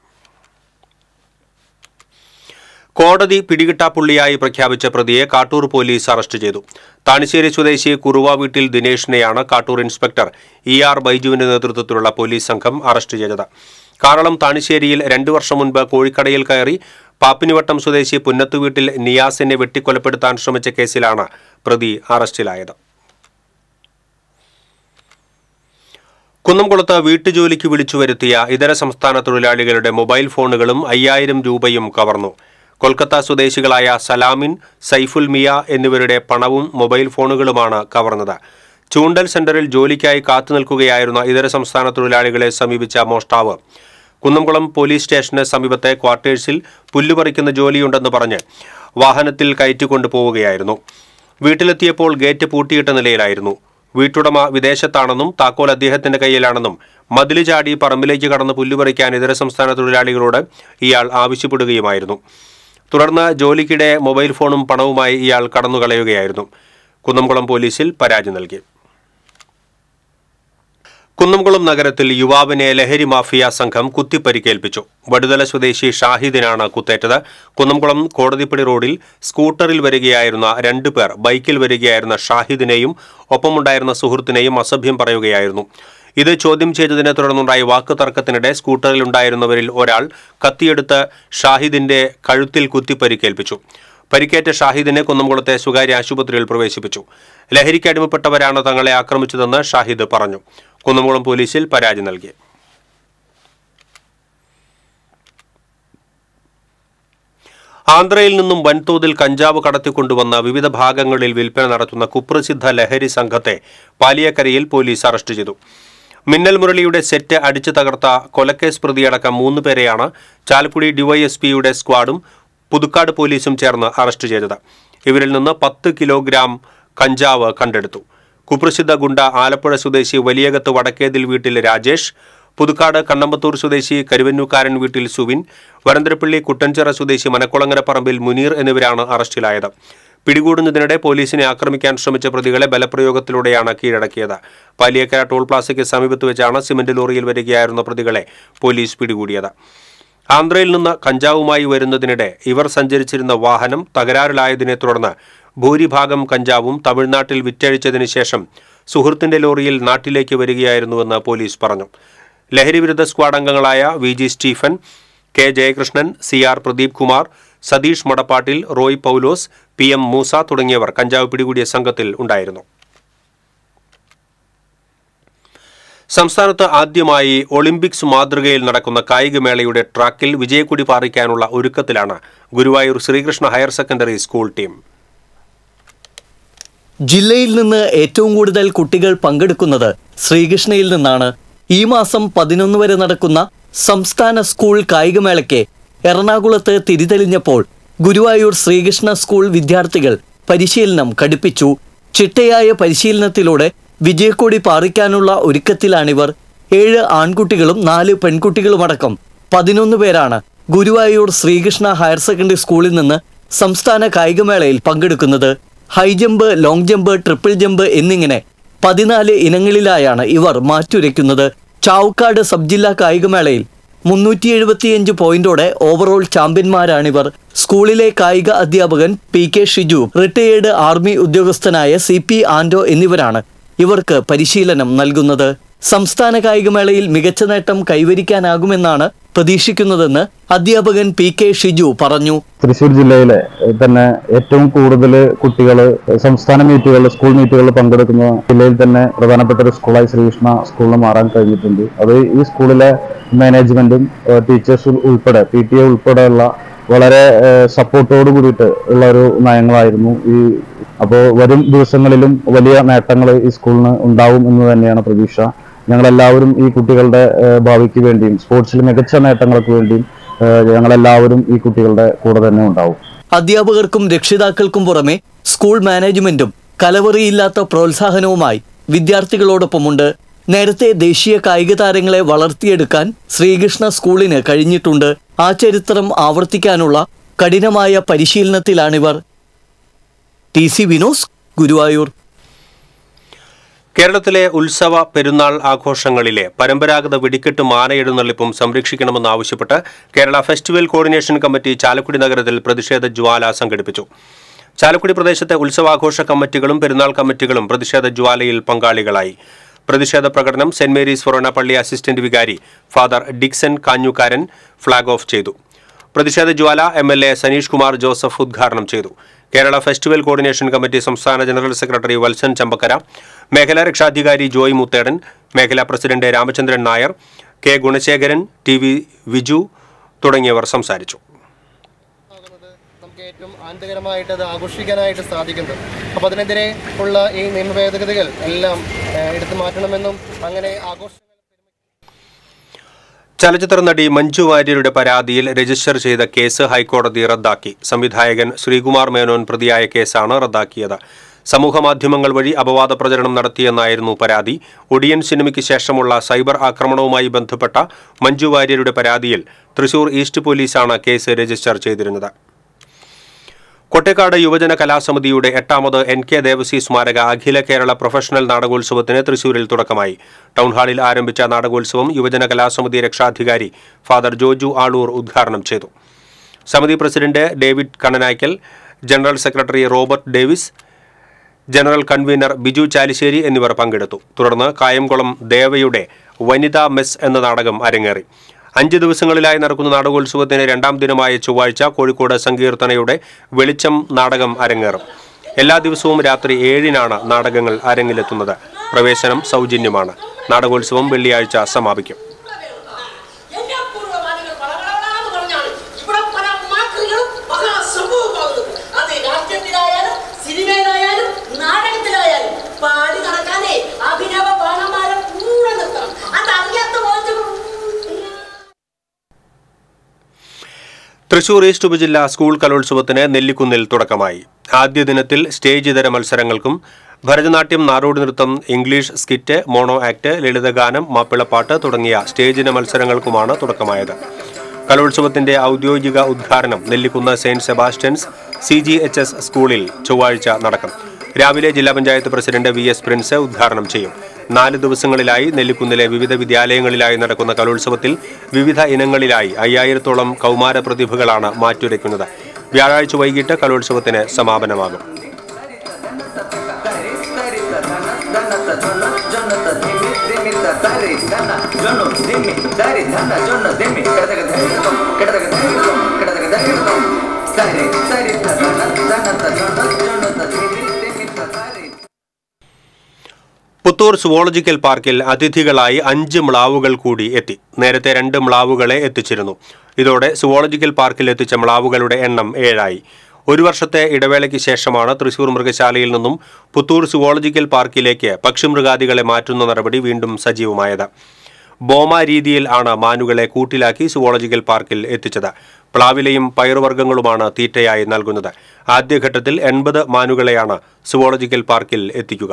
കോടതി പിടികിട്ടാപ്പുള്ളിയായി പ്രഖ്യാപിച്ച പ്രതിയെ കാട്ടൂർ പോലീസ് അറസ്റ്റ് ചെയ്തു താണിശ്ശേരി സ്വദേശി കുറുവ വീട്ടിൽ ദിനേഷിനെയാണ് കാട്ടൂർ ഇൻസ്പെക്ടർ ഇ ആർ ബൈജുവിന്റെ നേതൃത്വത്തിലുള്ള പോലീസ് സംഘം അറസ്റ്റ് ചെയ്തത് കാറളം താണിശ്ശേരിയിൽ രണ്ടു വർഷം മുൻപ് കോഴിക്കടയിൽ കയറി പാപ്പിനിവട്ടം സ്വദേശി പുന്നത്തു വീട്ടിൽ നിയാസിനെ വെട്ടിക്കൊലപ്പെടുത്താൻ ശ്രമിച്ച കേസിലാണ് പ്രതി അറസ്റ്റിലായത് കുന്നംകുളത്ത് വീട്ടുജോലിക്ക് വിളിച്ചു വരുത്തിയ ഇതര സംസ്ഥാന തൊഴിലാളികളുടെ മൊബൈൽ ഫോണുകളും അയ്യായിരം രൂപയും കവർന്നു കൊൽക്കത്ത സ്വദേശികളായ സലാമിൻ സൈഫുൽ മിയ എന്നിവരുടെ പണവും മൊബൈൽ ഫോണുകളുമാണ് കവർന്നത് ചൂണ്ടൽ സെന്ററിൽ ജോലിക്കായി കാത്തുനിൽക്കുകയായിരുന്ന ഇതര സംസ്ഥാന തൊഴിലാളികളെ സമീപിച്ച മോഷ്ടാവ് കുന്നംകുളം പോലീസ് സ്റ്റേഷന് സമീപത്തെ ക്വാർട്ടേഴ്സിൽ പുല്ലുപറിക്കുന്ന ജോലിയുണ്ടെന്ന് പറഞ്ഞ് വാഹനത്തിൽ കയറ്റിക്കൊണ്ടു പോവുകയായിരുന്നു വീട്ടിലെത്തിയപ്പോൾ ഗേറ്റ് പൂട്ടിയിട്ട നിലയിലായിരുന്നു വീട്ടുടമ വിദേശത്താണെന്നും താക്കോൽ അദ്ദേഹത്തിന്റെ കയ്യിലാണെന്നും മതില് ചാടി പറമ്പിലേക്ക് കടന്ന് പുല്ലുപറിക്കാൻ ഇതര സംസ്ഥാന തൊഴിലാളികളോട് ഇയാൾ ആവശ്യപ്പെടുകയുമായിരുന്നു തുടർന്ന് ജോലിക്കിടെ മൊബൈൽ ഫോണും പണവുമായി ഇയാൾ കടന്നുകളയുകയായിരുന്നു കുന്നംകുളം പോലീസിൽ പരാതി നൽകി കുന്നംകുളം നഗരത്തിൽ യുവാവിനെ ലഹരി മാഫിയ സംഘം കുത്തിപ്പരിക്കേൽപ്പിച്ചു വടുതല സ്വദേശി ഷാഹിദിനാണ് കുത്തേറ്റത് കുന്നംകുളം കോടതിപ്പടി റോഡിൽ സ്കൂട്ടറിൽ വരികയായിരുന്ന രണ്ടു പേർ ബൈക്കിൽ വരികയായിരുന്ന ഷാഹിദിനെയും ഒപ്പമുണ്ടായിരുന്ന സുഹൃത്തിനെയും അസഭ്യം പറയുകയായിരുന്നു ഇത് ചോദ്യം ചെയ്തതിനെ തുടർന്നുണ്ടായ വാക്കുതർക്കത്തിനിടെ സ്കൂട്ടറിലുണ്ടായിരുന്നവരിൽ ഒരാൾ കത്തിയെടുത്ത് ഷാഹിദിന്റെ കഴുത്തിൽ കുത്തിപ്പരിക്കേൽപ്പിച്ചു പരിക്കേറ്റ ഷാഹിദിനെ കുന്നംകുളത്തെ സ്വകാര്യ ആശുപത്രിയിൽ പ്രവേശിപ്പിച്ചു ലഹരിക്ക് അടിമപ്പെട്ടവരാണ് തങ്ങളെ ആക്രമിച്ചതെന്ന് ഷാഹിദ് പറഞ്ഞു കുന്നംകുളം പോലീസിൽ പരാതി നൽകി ആന്ധ്രയിൽ നിന്നും വൻതോതിൽ കഞ്ചാവ് കടത്തിക്കൊണ്ടുവന്ന വിവിധ ഭാഗങ്ങളിൽ വിൽപ്പന നടത്തുന്ന കുപ്രസിദ്ധ ലഹരി സംഘത്തെ പാലിയക്കരയിൽ പോലീസ് അറസ്റ്റ് ചെയ്തു മിന്നൽ മുരളിയുടെ സെറ്റ് അടിച്ചു തകർത്ത കൊലക്കേസ് പ്രതിയടക്കം മൂന്ന് പേരെയാണ് ചാലക്കുടി ഡിവൈഎസ്പിയുടെ സ്ക്വാഡും പുതുക്കാട് പോലീസും ചേർന്ന് അറസ്റ്റ് ചെയ്തത് ഇവരിൽ നിന്ന് പത്ത് കിലോഗ്രാം കഞ്ചാവ് കണ്ടെടുത്തു കുപ്രസിദ്ധ ഗുണ്ട ആലപ്പുഴ സ്വദേശി വലിയകത്ത് വടക്കേതിൽ വീട്ടിൽ രാജേഷ് പുതുക്കാട് കണ്ണമ്പത്തൂർ സ്വദേശി കരുവന്നൂക്കാരൻ വീട്ടിൽ സുവിൻ വരന്തരപ്പള്ളി കുട്ടൻചിറ സ്വദേശി മനക്കുളങ്ങര പറമ്പിൽ മുനീർ എന്നിവരാണ് അറസ്റ്റിലായത് പിടികൂടുന്നതിനിടെ പോലീസിനെ ആക്രമിക്കാൻ ശ്രമിച്ച പ്രതികളെ ബലപ്രയോഗത്തിലൂടെയാണ് കീഴടക്കിയത് പാലിയക്കര ടോൾ പ്ലാസയ്ക്ക് സമീപത്ത് വെച്ചാണ് സിമന്റ് ലോറിയിൽ വരികയായിരുന്ന പ്രതികളെ പോലീസ് പിടികൂടിയത് ആന്ധ്രയിൽ നിന്ന് കഞ്ചാവുമായി വരുന്നതിനിടെ ഇവർ സഞ്ചരിച്ചിരുന്ന വാഹനം തകരാറിലായതിനെ തുടർന്ന് ഭൂരിഭാഗം കഞ്ചാവും തമിഴ്നാട്ടിൽ വിറ്റഴിച്ചതിന് ശേഷം സുഹൃത്തിന്റെ ലോറിയിൽ നാട്ടിലേക്ക് വരികയായിരുന്നുവെന്ന് പോലീസ് പറഞ്ഞു ലഹരിവിരുദ്ധ സ്ക്വാഡ് അംഗങ്ങളായ V G Stephen K Jayakrishnan C R Pradeep Kumar Satheesh Madappattil Roy Paulose P M Moosa തുടങ്ങിയവർ കഞ്ചാവ് പിടികൂടിയ സംഘത്തിൽ ഉണ്ടായിരുന്നു സംസ്ഥാനത്ത് ആദ്യമായി ഒളിമ്പിക്സ് മാതൃകയിൽ നടക്കുന്ന കായികമേളയുടെ ട്രാക്കിൽ വിജയക്കൊടി പാറിക്കാനുള്ള ഒരുക്കത്തിലാണ് Guruvayur Sreekrishna higher secondary school team ജില്ലയിൽ നിന്ന് ഏറ്റവും കൂടുതൽ കുട്ടികൾ പങ്കെടുക്കുന്നത് ശ്രീകൃഷ്ണയിൽ നിന്നാണ് ഈ മാസം പതിനൊന്ന് വരെ നടക്കുന്ന സംസ്ഥാന സ്കൂൾ കായികമേളയ്ക്ക് എറണാകുളത്ത് തിരിതെളിഞ്ഞപ്പോൾ ഗുരുവായൂർ ശ്രീകൃഷ്ണ സ്കൂൾ വിദ്യാർത്ഥികൾ പരിശീലനം കടുപ്പിച്ചു ചിട്ടയായ പരിശീലനത്തിലൂടെ വിജയക്കൊടി പാറിക്കാനുള്ള ഒരുക്കത്തിലാണിവർ ഏഴ് ആൺകുട്ടികളും നാല് പെൺകുട്ടികളുമടക്കം പതിനൊന്ന് പേരാണ് ഗുരുവായൂർ ശ്രീകൃഷ്ണ ഹയർ സെക്കൻഡറി സ്കൂളിൽ നിന്ന് സംസ്ഥാന കായികമേളയിൽ പങ്കെടുക്കുന്നത് high jump long jump triple jump എന്നിങ്ങനെ പതിനാല് ഇനങ്ങളിലായാണ് ഇവർ മാറ്റുരയ്ക്കുന്നത് ചാവക്കാട് സബ് ജില്ലാ കായികമേളയിൽ മുന്നൂറ്റി എഴുപത്തിയഞ്ച് പോയിന്റോടെ ഓവറോൾ ചാമ്പ്യന്മാരാണിവർ സ്കൂളിലെ കായിക അധ്യാപകൻ P K Shiju retired army ഉദ്യോഗസ്ഥനായ സി പി ആൻഡോ എന്നിവരാണ് ഇവർക്ക് പരിശീലനം നൽകുന്നത് സംസ്ഥാന കായികമേളയിൽ മികച്ച നേട്ടം കൈവരിക്കാനാകുമെന്നാണ് പ്രതീക്ഷിക്കുന്നതെന്ന് അധ്യാപകൻ പി കെ ഷിജു പറഞ്ഞു തൃശ്ശൂർ ജില്ലയിലെ ഏഹ്, തന്നെ ഏറ്റവും കൂടുതൽ കുട്ടികൾ സംസ്ഥാന മീറ്റുകൾ സ്കൂൾ മീറ്റുകളിൽ പങ്കെടുക്കുന്ന ജില്ലയിൽ തന്നെ പ്രധാനപ്പെട്ട ഒരു സ്കൂളായി ശ്രീകൃഷ്ണ സ്കൂളിന് മാറാൻ കഴിഞ്ഞിട്ടുണ്ട് അത് ഈ സ്കൂളിലെ മാനേജ്മെന്റും ടീച്ചേഴ്സും ഉൾപ്പെടെ പി ടി എ ഉൾപ്പെടെയുള്ള വളരെ സപ്പോർട്ടോട് കൂടിയിട്ട് ഉള്ള ഒരു നയങ്ങളായിരുന്നു ഈ അപ്പോൾ വരും ദിവസങ്ങളിലും വലിയ നേട്ടങ്ങൾ ഈ സ്കൂളിന് ഉണ്ടാവും എന്ന് തന്നെയാണ് പ്രതീക്ഷ ഞങ്ങളെല്ലാവരും ഈ കുട്ടികളുടെ ഏഹ്, ഭാവിക്ക് വേണ്ടിയും സ്പോർട്സിൽ മികച്ച നേട്ടങ്ങൾക്ക് വേണ്ടിയും ഏഹ്, ഞങ്ങളെല്ലാവരും ഈ കുട്ടികളുടെ കൂടെ തന്നെ ഉണ്ടാവും അധ്യാപകർക്കും രക്ഷിതാക്കൾക്കും പുറമെ സ്കൂൾ മാനേജ്മെന്റും കലവറിയില്ലാത്ത പ്രോത്സാഹനവുമായി വിദ്യാർത്ഥികളോടൊപ്പമുണ്ട് നേരത്തെ ദേശീയ കായിക താരങ്ങളെ വളർത്തിയെടുക്കാൻ ശ്രീകൃഷ്ണ സ്കൂളിന് കഴിഞ്ഞിട്ടുണ്ട് ആ ചരിത്രം ആവർത്തിക്കാനുള്ള കഠിനമായ പരിശീലനത്തിലാണിവർ ടി സി വിനോസ് ഗുരുവായൂർ കേരളത്തിലെ ഉത്സവ പെരുന്നാൾ ആഘോഷങ്ങളിലെ പരമ്പരാഗത വെടിക്കെട്ട് മാനയെഴുന്നള്ളിപ്പും സംരക്ഷിക്കണമെന്നാവശ്യപ്പെട്ട് Kerala festival coordination committee Chalakudy നഗരത്തിൽ പ്രതിഷേധ ജ്വാല സംഘടിപ്പിച്ചു ചാലക്കുടി പ്രദേശത്തെ ഉത്സവാഘോഷ കമ്മിറ്റികളും പെരുന്നാൾ കമ്മിറ്റികളും പ്രതിഷേധ ജ്വാലയിൽ പങ്കാളികളായി പ്രതിഷേധ പ്രകടനം സെന്റ് മേരീസ് ഫൊറോന പള്ളി അസിസ്റ്റന്റ് വികാരി father Dixon Kanjukaran flag off ചെയ്തു പ്രതിഷേധ ജ്വാല M L A Saneesh Kumar Joseph ഉദ്ഘാടനം ചെയ്തു കേരള ഫെസ്റ്റിവൽ കോർഡിനേഷൻ കമ്മിറ്റി സംസ്ഥാന ജനറൽ സെക്രട്ടറി വത്സൻ ചമ്പക്കര മേഖലാ രക്ഷാധികാരി ജോയ് മുത്തേടൻ മേഖലാ president Ramachandran Nair K Gunasekharan T V Viju തുടങ്ങിയവർ സംസാരിച്ചു നമുക്ക് ഏറ്റവും ആനന്ദകരമായിട്ട് അത് ആഘോഷിക്കാനായിട്ട് സാധിക്കുന്നത് അപ്പോൾ അതിനെതിരെ ഉള്ള ഈ നിയമ ഭേദഗതികൾ എല്ലാം ഏഹ്, എടുത്തു മാറ്റണമെന്നും അങ്ങനെ ആഘോഷ ചലച്ചിത്ര നടി മഞ്ജു വാര്യരുടെ പരാതിയിൽ രജിസ്റ്റർ ചെയ്ത കേസ് ഹൈക്കോടതി റദ്ദാക്കി സംവിധായകൻ ശ്രീകുമാർ മേനോൻ പ്രതിയായ കേസാണ് റദ്ദാക്കിയത് സമൂഹമാധ്യമങ്ങൾ വഴി അപവാദ പ്രചരണം നടത്തിയെന്നായിരുന്നു പരാതി ഒടിയൻ സിനിമയ്ക്ക് ശേഷമുള്ള സൈബർ ആക്രമണവുമായി ബന്ധപ്പെട്ട മഞ്ജു വാര്യരുടെ പരാതിയിൽ തൃശൂർ ഈസ്റ്റ് പോലീസാണ് കേസ് രജിസ്റ്റർ ചെയ്തിരുന്നത് കൊട്ടേക്കാട് യുവജന കലാസമിതിയുടെ എട്ടാമത് എൻ കെ ദേവസി സ്മാരക അഖില കേരള പ്രൊഫഷണൽ നാടകോത്സവത്തിന് തൃശൂരിൽ തുടക്കമായി ടൗൺഹാളിൽ ആരംഭിച്ച നാടകോത്സവം യുവജന കലാസമിതി രക്ഷാധികാരി ഫാദർ ജോജു ആളൂർ ഉദ്ഘാടനം ചെയ്തു സമിതി president David Kannanaikkal general secretary Robert Davis general convener Biju Chalissery എന്നിവർ പങ്കെടുത്തു തുടർന്ന് കായംകുളം ദേവയുടെ വനിതാ മെസ് എന്ന നാടകം അരങ്ങേറി അഞ്ച് ദിവസങ്ങളിലായി നടക്കുന്ന നാടകോത്സവത്തിന് രണ്ടാം ദിനമായ ചൊവ്വാഴ്ച കോഴിക്കോട് സങ്കീർത്തനയുടെ വെളിച്ചം നാടകം അരങ്ങേറും എല്ലാ ദിവസവും രാത്രി ഏഴിനാണ് നാടകങ്ങൾ അരങ്ങിലെത്തുന്നത് പ്രവേശനം സൗജന്യമാണ് നാടകോത്സവം വെള്ളിയാഴ്ച സമാപിക്കും എല്ലാ പൂർവ്വകാലികൾ വളകളാന്ന് പറഞ്ഞാണ് ഇവിടെ പല മാക്രികളും മഹാസംഭവമാകുന്നത് അത് രാഷ്ട്രീയത്തിലായാലും സിനിമയിലായാലും നാടകത്തിലായാലും പാടി നടക്കാനേ അഭിനവ ബാണന്മാരെ കൂടെ നിർത്തണം അതറിയാത്ത വാചകം തൃശൂർ ഈസ്റ്റ് ഉപജില്ല സ്കൂൾ കലോത്സവത്തിന് നെല്ലിക്കുന്നിൽ തുടക്കമായി ആദ്യ ദിനത്തിൽ സ്റ്റേജ് ഇതര മത്സരങ്ങൾക്കും ഭരതനാട്യം നാടോടി നൃത്തം ഇംഗ്ലീഷ് സ്കിറ്റ് മോണോ ആക്ട് ലളിതഗാനം മാപ്പിളപ്പാട്ട് തുടങ്ങിയ സ്റ്റേജിന മത്സരങ്ങൾക്കുമാണ് തുടക്കമായത് കലോത്സവത്തിന്റെ ഔദ്യോഗിക ഉദ്ഘാടനം Nellikunnu saint Sebastian's C G H S സ്കൂളിൽ ചൊവ്വാഴ്ച നടക്കും രാവിലെ ജില്ലാ panchayat president V S Prince ഉദ്ഘാടനം ചെയ്യും നാല് ദിവസങ്ങളിലായി നെല്ലിക്കുന്നിലെ വിവിധ വിദ്യാലയങ്ങളിലായി നടക്കുന്ന കലോത്സവത്തിൽ വിവിധ ഇനങ്ങളിലായി അയ്യായിരത്തോളം കൗമാര പ്രതിഭകളാണ് മാറ്റുരയ്ക്കുന്നത് വ്യാഴാഴ്ച വൈകിട്ട് കലോത്സവത്തിന് സമാപനമാകും പുത്തൂർ സുവോളജിക്കൽ പാർക്കിൽ അതിഥികളായി അഞ്ച് മ്ലാവുകൾ കൂടി എത്തി നേരത്തെ രണ്ട് മ്ലാവുകളെ എത്തിച്ചിരുന്നു ഇതോടെ സുവോളജിക്കൽ പാർക്കിൽ എത്തിച്ച മ്ലാവുകളുടെ എണ്ണം ഏഴായി ഒരു വർഷത്തെ ഇടവേളയ്ക്ക് ശേഷമാണ് തൃശൂർ മൃഗശാലയിൽ നിന്നും പുത്തൂർ സുവോളജിക്കൽ പാർക്കിലേക്ക് പക്ഷിമൃഗാദികളെ മാറ്റുന്ന നടപടി വീണ്ടും സജീവമായത് ബോമ രീതിയിൽ ആണ് മാനുകളെ കൂട്ടിലാക്കി സുവോളജിക്കൽ പാർക്കിൽ എത്തിച്ചത് പ്ലാവിലയും പയറുവർഗ്ഗങ്ങളുമാണ് തീറ്റയായി നൽകുന്നത് ആദ്യഘട്ടത്തിൽ എൺപത് മാനുകളെയാണ് സുവോളജിക്കൽ പാർക്കിൽ എത്തിക്കുക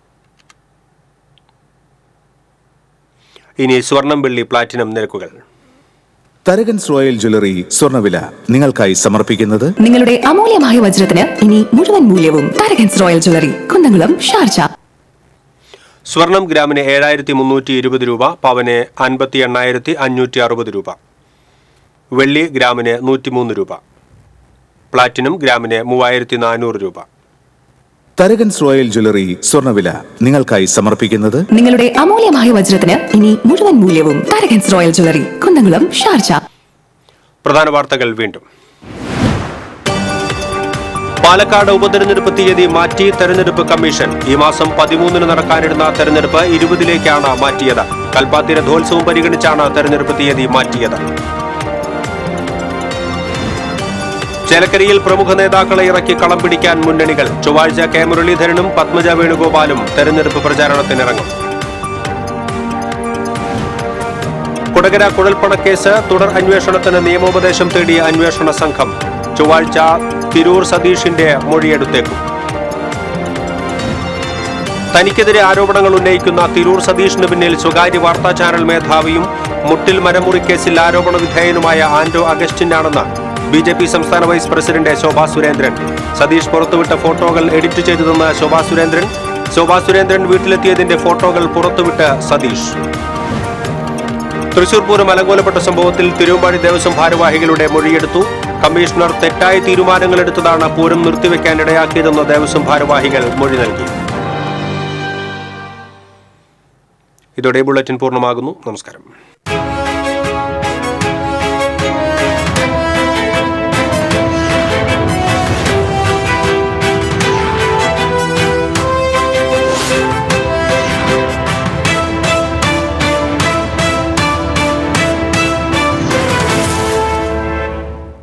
ഇനി സ്വർണം വെള്ളി പ്ലാറ്റിനം നിരക്കുകൾ തരകൻസ് റോയൽ ജ്വല്ലറി സ്വർണ്ണവില നിങ്ങൾക്കായി സമർപ്പിക്കുന്നത് നിങ്ങളുടെ അമൂല്യമായ വജ്രത്തിന് ഇനി മുഴുവൻ മൂല്യവും Tharakans royal jewellery Kunnamkulam Sharjah സ്വർണം ഗ്രാമിന് ഏഴായിരത്തി മുന്നൂറ്റി ഇരുപത് രൂപ പവന് അൻപത്തി എണ്ണായിരത്തി അഞ്ഞൂറ്റി അറുപത് രൂപ വെള്ളി ഗ്രാമിന് നൂറ്റിമൂന്ന് രൂപ പ്ലാറ്റിനം ഗ്രാമിന് മൂവായിരത്തി നാനൂറ് രൂപ തരകൻസ് റോയൽ ജ്വല്ലറി സ്വർണ്ണവില നിങ്ങൾക്കായി സമർപ്പിക്കുന്നത് നിങ്ങളുടെ അമൂല്യമായ വജ്രത്തിന് ഇനി മുഴുവൻ മൂല്യവും Tharakans royal jewellery Kunnamkulam Sharjah പ്രധാന വാർത്തകൾ വീണ്ടും പാലക്കാട് ഉപതെരഞ്ഞെടുപ്പ് തീയതി മാറ്റി തെരഞ്ഞെടുപ്പ് കമ്മീഷൻ ഈ മാസം പതിമൂന്നിന് നടക്കാനിരുന്ന തെരഞ്ഞെടുപ്പ് ഇരുപതിലേക്കാണ് മാറ്റിയത് കൽപ്പാത്തി രഥോത്സവം പരിഗണിച്ചാണ് തെരഞ്ഞെടുപ്പ് തീയതി മാറ്റിയത് ചേലക്കരയിൽ പ്രമുഖ നേതാക്കളെ ഇറക്കി കളം പിടിക്കാൻ മുന്നണികൾ ചൊവ്വാഴ്ച കെ മുരളീധരനും പത്മജ വേണുഗോപാലും തെരഞ്ഞെടുപ്പ് പ്രചാരണത്തിനിറങ്ങും കൊടകര കുഴൽപ്പണക്കേസ് തുടർ അന്വേഷണത്തിന് നിയമോപദേശം തേടിയ അന്വേഷണ സംഘം ചൊവ്വാഴ്ച തിരൂർ സതീഷിന്റെ മൊഴിയെടുത്തേക്കും തനിക്കെതിരെ ആരോപണങ്ങൾ ഉന്നയിക്കുന്ന തിരൂർ സതീഷിന് പിന്നിൽ സ്വകാര്യ വാർത്താ ചാനൽ മേധാവിയും മുട്ടിൽ മരമുറി കേസിൽ ആരോപണ വിധേയനുമായ ആന്റോ അഗസ്റ്റിനാണെന്ന് ബി ജെ പി സംസ്ഥാന വൈസ് പ്രസിഡന്റ് ശോഭാ സുരേന്ദ്രൻ സതീഷ് പുറത്തുവിട്ട ഫോട്ടോകൾ എഡിറ്റ് ചെയ്തതെന്ന് ശോഭാ സുരേന്ദ്രൻ ശോഭാ സുരേന്ദ്രൻ വീട്ടിലെത്തിയതിന്റെ ഫോട്ടോകൾ പുറത്തുവിട്ട് സതീഷ് തൃശൂർ പൂരം അലങ്കോലപ്പെട്ട സംഭവത്തിൽ തിരുവമ്പാടി ദേവസ്വം ഭാരവാഹികളുടെ മൊഴിയെടുത്തു കമ്മീഷണർ തെറ്റായ തീരുമാനങ്ങളെടുത്തതാണ് പൂരം നിർത്തിവെക്കാൻ ഇടയാക്കിയതെന്ന് ദേവസ്വം ഭാരവാഹികൾ മൊഴി നൽകി ഇതോടെ ബുള്ളറ്റിൻ പൂർണ്ണമാകുന്നു നമസ്കാരം